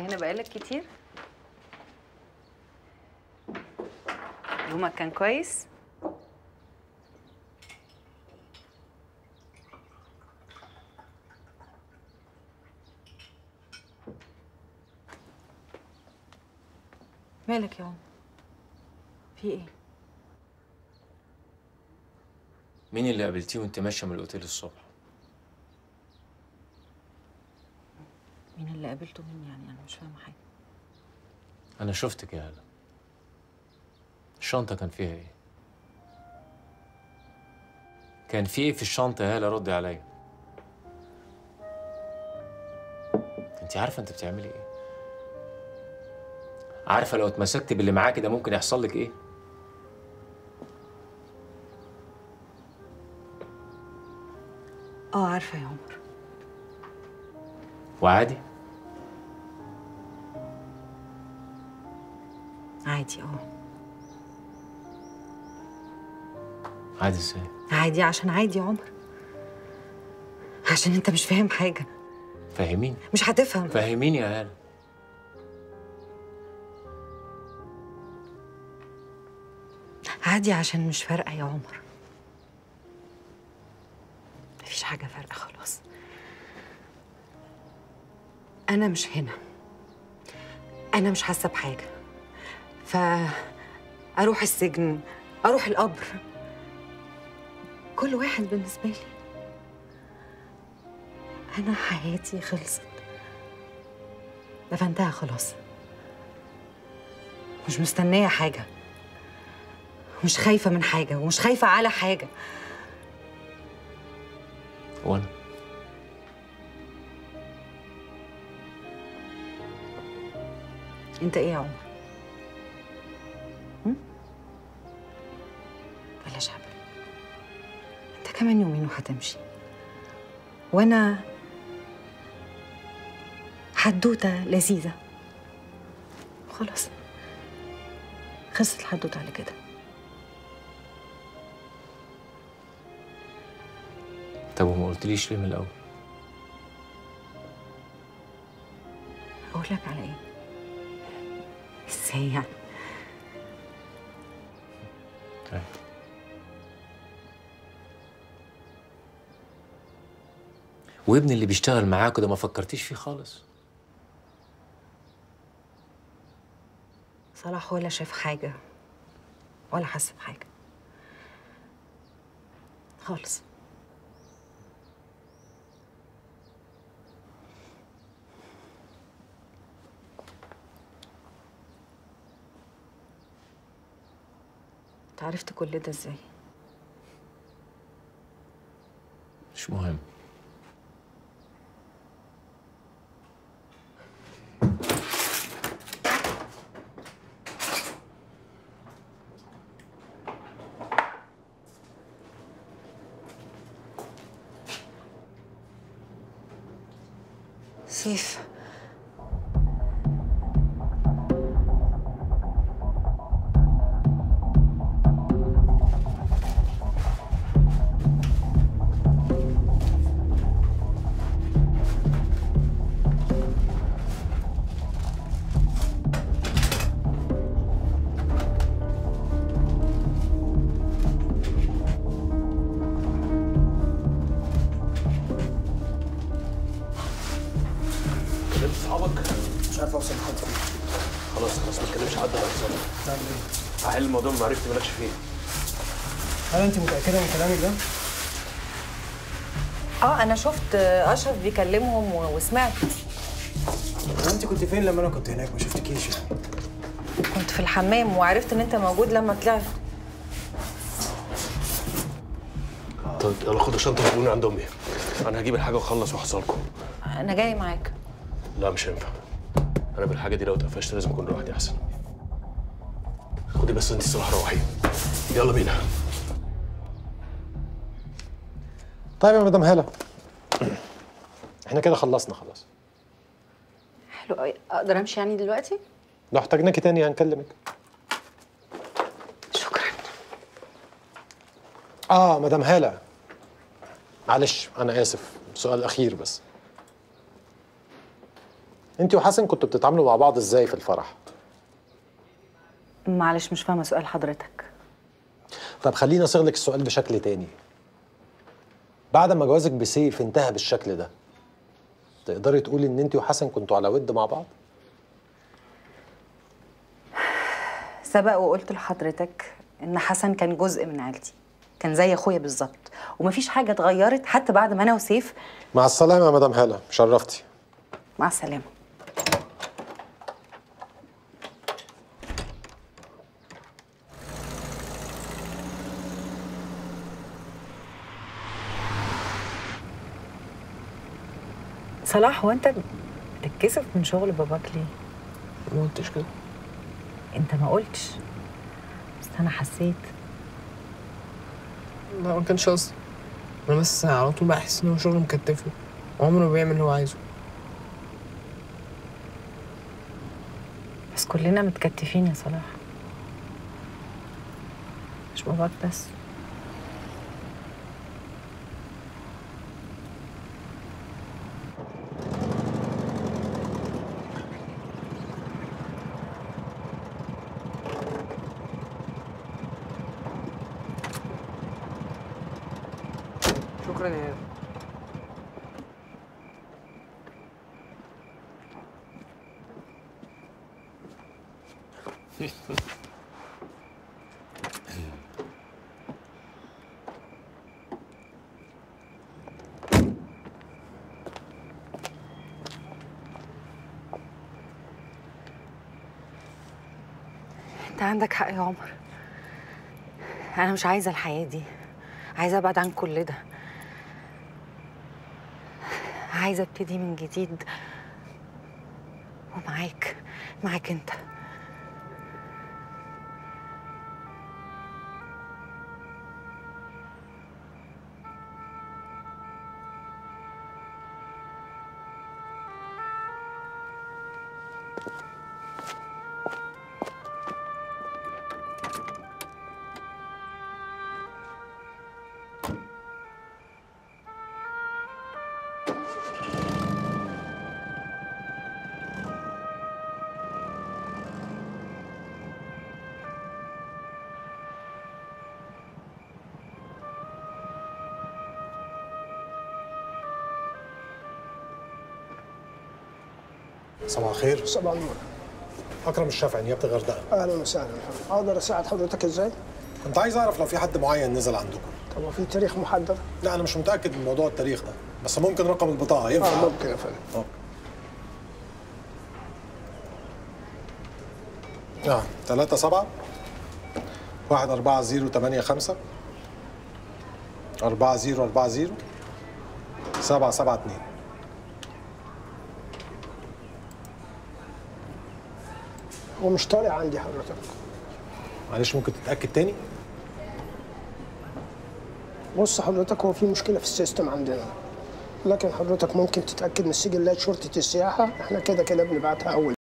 هنا بقالك كتير يومك كان كويس مالك يا عمر في ايه مين اللي قابلتيه وانت ماشيه من الاوتيل الصبح مين اللي قابلته مين يعني انا مش فاهمه حاجه انا شفتك يا هلا الشنطه كان فيها ايه كان في ايه في الشنطه يا هلا ردي عليا انت عارفه انت بتعملي ايه عارفه لو اتمسكت باللي معاكي ده ممكن يحصل لك ايه اه عارفه يا عمر وعادي عادي اه عادي ازاي عادي عشان عادي يا عمر عشان انت مش فاهم حاجه فاهمين مش هتفهم فاهمين يا هلا عادي عشان مش فارقه يا عمر مفيش حاجه فارقه خلاص انا مش هنا انا مش حاسه بحاجه فاروح السجن اروح القبر كل واحد بالنسبه لي انا حياتي خلصت دفنتها خلاص مش مستنيه حاجه مش خايفه من حاجه ومش خايفه على حاجه وانا انت ايه يا عمر هم؟ بلاش هبل انت كمان يومين وهتمشي وانا حدوته لذيذه خلاص خلصت الحدوته على كده طب وما قلتليش ليه من الاول اقول لك على ايه ازاي يعني طيب. وابني اللي بيشتغل معاكوا ده ما فكرتيش فيه خالص صلاح ولا شاف حاجه ولا حس بحاجه خالص انت عرفت كل ده ازاي مش مهم سيف كلمت اصحابك مش عارف اوصل لحد فين خلاص خلاص ما تكلمش حد على اتصالك تعمل ايه؟ هحل الموضوع ما عرفت مالكش فيه هل انت متاكده من كلامك ده؟ اه انا شفت اشرف بيكلمهم و- وسمعت انت كنت فين لما انا كنت هناك ما شفتكيش يعني كنت في الحمام وعرفت ان انت موجود لما طلعت طب يلا خد الشنطه وخدوني عند امي انا هجيب الحاجه واخلص واحصلكم انا جاي معاك لا مش هينفع انا بالحاجه دي لو اتقفشت لازم اكون لوحدي احسن خدي بس انت الصراحه روحي يلا بينا طيب يا مدام هاله احنا كده خلصنا خلاص حلو قوي اقدر امشي يعني دلوقتي لو احتاجناكي تاني هنكلمك شكرا اه مدام هاله معلش انا اسف سؤال اخير بس انت وحسن كنتوا بتتعاملوا مع بعض ازاي في الفرح معلش مش فاهمه سؤال حضرتك طب خليني اصيغ لك السؤال بشكل تاني بعد ما جوازك بسيف انتهى بالشكل ده تقدري تقولي ان انت وحسن كنتوا على ود مع بعض سبق وقلت لحضرتك ان حسن كان جزء من عيلتي كان زي اخويا بالظبط ومفيش حاجه اتغيرت حتى بعد ما انا وسيف مع السلامه يا مدام هاله شرفتي مع السلامه صلاح هو انت بتتكسف من شغل باباك ليه؟ ما قلتش كده انت ما قلتش بس انا حسيت لا ما كانش قصدي انا بس على طول بحس ان هو شغل مكتفه وعمره ما بيعمل اللي هو عايزه بس كلنا متكتفين يا صلاح مش باباك بس شكرا يا انت عندك حق يا عمر انا مش عايزه الحياه دي عايزه ابعد عن كل ده عايزه ابتدي من جديد ومعاك معاك انت صباح الخير صباح النور اكرم الشافعي نيابه الغردقه اهلا وسهلا اقدر اساعد حضرتك ازاي؟ كنت عايز اعرف لو في حد معين نزل عندكم طب في تاريخ محدد؟ لا انا مش متاكد من موضوع التاريخ ده بس ممكن رقم البطاقه ينفع اه ممكن يا فندم اه اه 3 7 1 4 0 8 5 4 0 4 0 7 7 2 هو مش طالع عندي حضرتك معلش ممكن تتاكد تاني بص حضرتك هو في مشكله في السيستم عندنا لكن حضرتك ممكن تتاكد من سجلات شرطه السياحه احنا كده كده بنبعتها اول